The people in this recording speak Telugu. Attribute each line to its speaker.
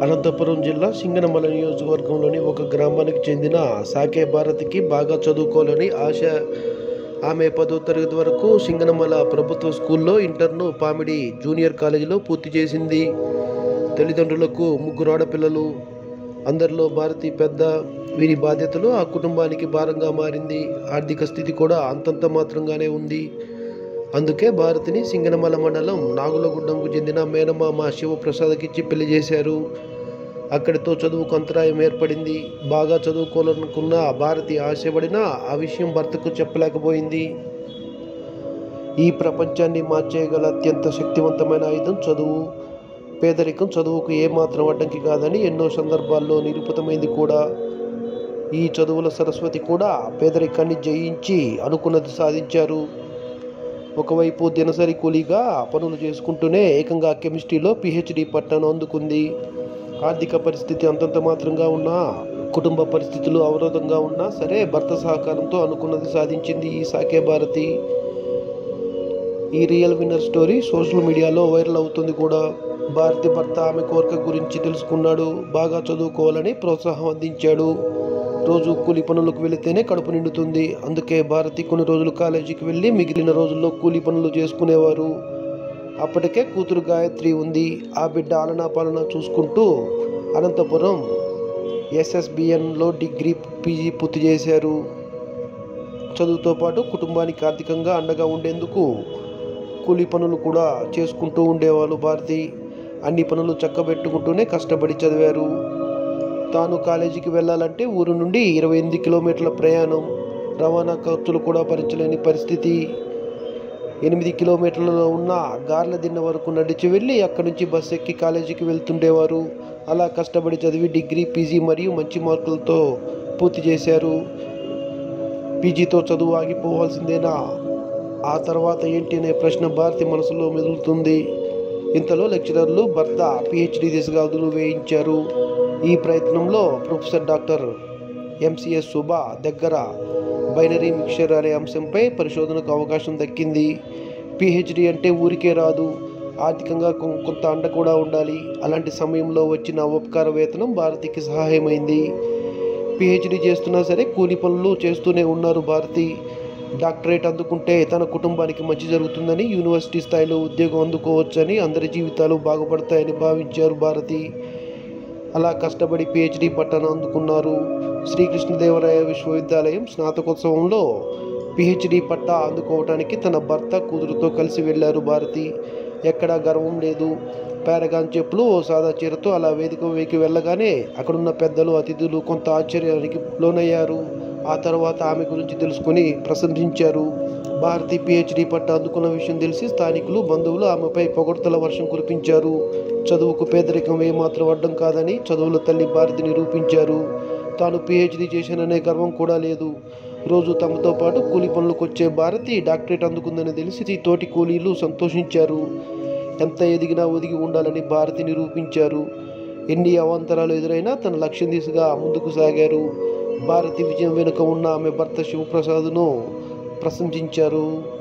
Speaker 1: అనంతపురం జిల్లా సింగనమల నియోజకవర్గంలోని ఒక గ్రామానికి చెందిన సాకే భారతికి బాగా చదువుకోవాలని ఆశ ఆమె పదో తరగతి వరకు సింగనమల ప్రభుత్వ స్కూల్లో ఇంటర్ను పామిడి జూనియర్ కాలేజీలో పూర్తి చేసింది తల్లిదండ్రులకు ముగ్గురు ఆడపిల్లలు అందరిలో భారతి పెద్ద వీరి బాధ్యతలు ఆ కుటుంబానికి భారంగా మారింది ఆర్థిక స్థితి కూడా అంతంత మాత్రంగానే ఉంది అందుకే భారతిని సింగనమల మండలం నాగులగుడ్డంకు చెందిన మేనమామ శివప్రసాద్కిచ్చి పెళ్లి చేశారు అక్కడితో చదువుకు అంతరాయం ఏర్పడింది బాగా చదువుకోవాలనుకున్న భారతి ఆశపడిన ఆ విషయం భర్తకు చెప్పలేకపోయింది ఈ ప్రపంచాన్ని మార్చేయగల అత్యంత శక్తివంతమైన ఆయుధం చదువు పేదరికం చదువుకు ఏమాత్రం అడ్డంకి కాదని ఎన్నో సందర్భాల్లో నిరూపితమైంది కూడా ఈ చదువుల సరస్వతి కూడా పేదరికాన్ని జయించి అనుకున్నది సాధించారు ఒకవైపు దినసరి కూలీగా పనులు చేసుకుంటూనే ఏకంగా కెమిస్ట్రీలో పిహెచ్డి పట్టాను అందుకుంది ఆర్థిక పరిస్థితి అంతంత మాత్రంగా ఉన్నా కుటుంబ పరిస్థితులు అవరోధంగా ఉన్నా సరే భర్త సహకారంతో అనుకున్నది సాధించింది ఈ సాకే భారతి ఈ రియల్ విన్నర్ స్టోరీ సోషల్ మీడియాలో వైరల్ అవుతుంది కూడా భారతి భర్త ఆమె కోరిక గురించి తెలుసుకున్నాడు బాగా చదువుకోవాలని ప్రోత్సాహం అందించాడు రోజు కూలి పనులకు వెళితేనే కడుపు నిండుతుంది అందుకే భారతి కొన్ని రోజులు కాలేజీకి వెళ్ళి మిగిలిన రోజుల్లో కూలి పనులు చేసుకునేవారు అప్పటికే కూతురు గాయత్రి ఉంది ఆ బిడ్డ ఆలనా పాలన చూసుకుంటూ అనంతపురం ఎస్ఎస్బిఎన్లో డిగ్రీ పీజీ పూర్తి చేశారు చదువుతో పాటు కుటుంబానికి ఆర్థికంగా అండగా ఉండేందుకు కూలి పనులు కూడా చేసుకుంటూ ఉండేవాళ్ళు భారతి అన్ని పనులు చక్కబెట్టుకుంటూనే కష్టపడి చదివారు తాను కాలేజీకి వెళ్ళాలంటే ఊరు నుండి ఇరవై ఎనిమిది కిలోమీటర్ల ప్రయాణం రవాణా ఖర్చులు కూడా భరించలేని పరిస్థితి ఎనిమిది కిలోమీటర్లలో ఉన్న గార్ల దిన్న వరకు నడిచి వెళ్ళి అక్కడి నుంచి బస్సు ఎక్కి కాలేజీకి వెళ్తుండేవారు అలా కష్టపడి చదివి డిగ్రీ పీజీ మరియు మంచి మార్కులతో పూర్తి చేశారు పీజీతో చదువు ఆగిపోవాల్సిందేనా ఆ తర్వాత ఏంటి అనే ప్రశ్న భారతి మనసులో మెదులుతుంది ఇంతలో లెక్చరర్లు భర్త పిహెచ్డి దిశగా అదులు వేయించారు ఈ ప్రయత్నంలో ప్రొఫెసర్ డాక్టర్ ఎంసిఎస్ సుబా దగ్గర బైనరీ మిక్చర్ అనే అంశంపై పరిశోధనకు అవకాశం దక్కింది పిహెచ్డి అంటే ఊరికే రాదు ఆర్థికంగా కొ- కొంత అండ కూడా ఉండాలి అలాంటి సమయంలో వచ్చిన ఉపకార వేతనం భారతికి సహాయమైంది పిహెచ్డి చేస్తున్నా సరే కూలి పనులు చేస్తూనే ఉన్నారు భారతి డాక్టరేట్ అందుకుంటే తన కుటుంబానికి మంచి జరుగుతుందని యూనివర్సిటీ స్థాయిలో ఉద్యోగం అందుకోవచ్చని అందరి జీవితాలు బాగుపడతాయని భావించారు భారతి అలా కష్టపడి పిహెచ్డి పట్టాను అందుకున్నారు శ్రీకృష్ణదేవరాయ విశ్వవిద్యాలయం స్నాతకోత్సవంలో పిహెచ్డి పట్టా అందుకోవటానికి తన భర్త కూతురుతో కలిసి వెళ్ళారు భారతి ఎక్కడా గర్వం లేదు పారగాన్ చెప్పులు ఓ సాదా చీరతో అలా వేదిక వేకి వెళ్ళగానే అక్కడున్న పెద్దలు అతిథులు కొంత ఆశ్చర్యానికి లోనయ్యారు ఆ తర్వాత ఆమె గురించి తెలుసుకొని ప్రశంసించారు భారతి పిహెచ్డి పట్టా అందుకున్న విషయం తెలిసి స్థానికులు బంధువులు ఆమెపై పొగడ్తల వర్షం కురిపించారు చదువుకు పేదరికం ఏమాత్రం అడ్డం కాదని చదువుల తల్లి భారతి నిరూపించారు తాను పిహెచ్డి చేశాననే గర్వం కూడా లేదు రోజు తమతో పాటు కూలి పనులకు వచ్చే భారతి డాక్టరేట్ అందుకుందని తెలిసి తోటి కూలీలు సంతోషించారు ఎంత ఎదిగినా ఒదిగి ఉండాలని భారతి నిరూపించారు ఎన్ని అవాంతరాలు ఎదురైనా తన లక్ష్యం దిశగా ముందుకు సాగారు భారతి విజయం వెనుక ఉన్న ఆమె భర్త శివప్రసాద్ను ప్రశంసించారు